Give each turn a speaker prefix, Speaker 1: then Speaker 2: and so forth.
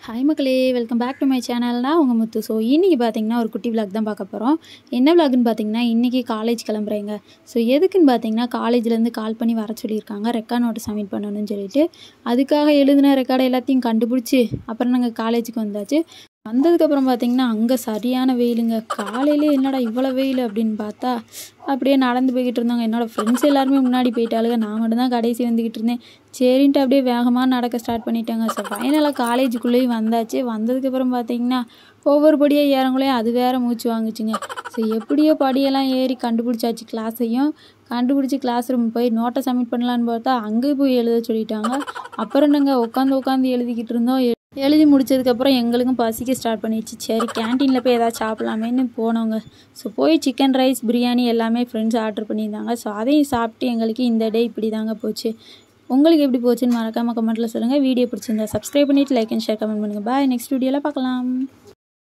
Speaker 1: hi மக்களே welcome back to my சேனல்னா உங்கள் முத்து ஸோ இன்றைக்கி பார்த்தீங்கன்னா ஒரு குட்டி vlog தான் பார்க்க போகிறோம் என்ன vlogன்னு பார்த்தீங்கன்னா இன்றைக்கி காலேஜ் கிளம்புறேங்க ஸோ எதுக்குன்னு பார்த்தீங்கன்னா காலேஜ்லேருந்து கால் பண்ணி வர சொல்லியிருக்காங்க ரெக்கார்ட் நோட்டை சப்மிட் பண்ணணும்னு சொல்லிட்டு அதுக்காக எழுதின ரெக்கார்டு எல்லாத்தையும் கண்டுபிடிச்சி அப்புறம் நாங்கள் காலேஜுக்கு வந்தாச்சு வந்ததுக்கப்புறம் பார்த்தீங்கன்னா அங்கே சரியான வெயிலுங்க காலையிலே என்னடா இவ்வளோ வெயில் அப்படின்னு பார்த்தா அப்படியே நடந்து போய்கிட்டு இருந்தாங்க என்னோடய ஃப்ரெண்ட்ஸ் எல்லாருமே முன்னாடி போயிட்டாளுங்க நான் மட்டும்தான் கடைசி வந்துக்கிட்டு இருந்தேன் சரின்ட்டு அப்படியே வேகமாக நடக்க ஸ்டார்ட் பண்ணிட்டாங்க ஸோ ஃபைனலாக காலேஜுக்குள்ளேயும் வந்தாச்சு வந்ததுக்கப்புறம் பார்த்தீங்கன்னா ஒவ்வொரு படியாக ஏறங்குள்ளேயும் அது வேற மூச்சு வாங்குச்சுங்க ஸோ எப்படியோ படியெல்லாம் ஏறி கண்டுபிடிச்சாச்சு கிளாஸையும் கண்டுபிடிச்சி கிளாஸ் ரூம் போய் நோட்டை சப்மிட் பண்ணலான்னு பார்த்தா அங்கே போய் எழுத சொல்லிட்டாங்க அப்புறம் நாங்கள் உட்காந்து உட்காந்து எழுதிக்கிட்டு இருந்தோம் எ- எழுதி முடிச்சதுக்கப்புறம் எங்களுக்கும் பசிக்க ஸ்டார்ட் பண்ணிடுச்சு சரி கேன்டீனில் போய் ஏதாவது சாப்பிட்லாமேன்னு போனோங்க ஸோ போய் சிக்கன் ரைஸ் பிரியாணி எல்லாமே ஃப்ரெண்ட்ஸ் ஆர்டர் பண்ணியிருந்தாங்க ஸோ அதையும் சாப்பிட்டு எங்களுக்கு இந்த டே இப்படி தாங்க போச்சு உங்களுக்கு எப்படி போச்சுன்னு மறக்காமல் கமெண்ட்டில் சொல்லுங்கள் வீடியோ பிடிச்சிருந்தா சப்ஸ்கிரைப் பண்ணிவிட்டு லைக் அண்ட் ஷேர் கமெண்ட் பண்ணுங்கள் பாய் நெக்ஸ்ட் வீடியோவில் பார்க்கலாம்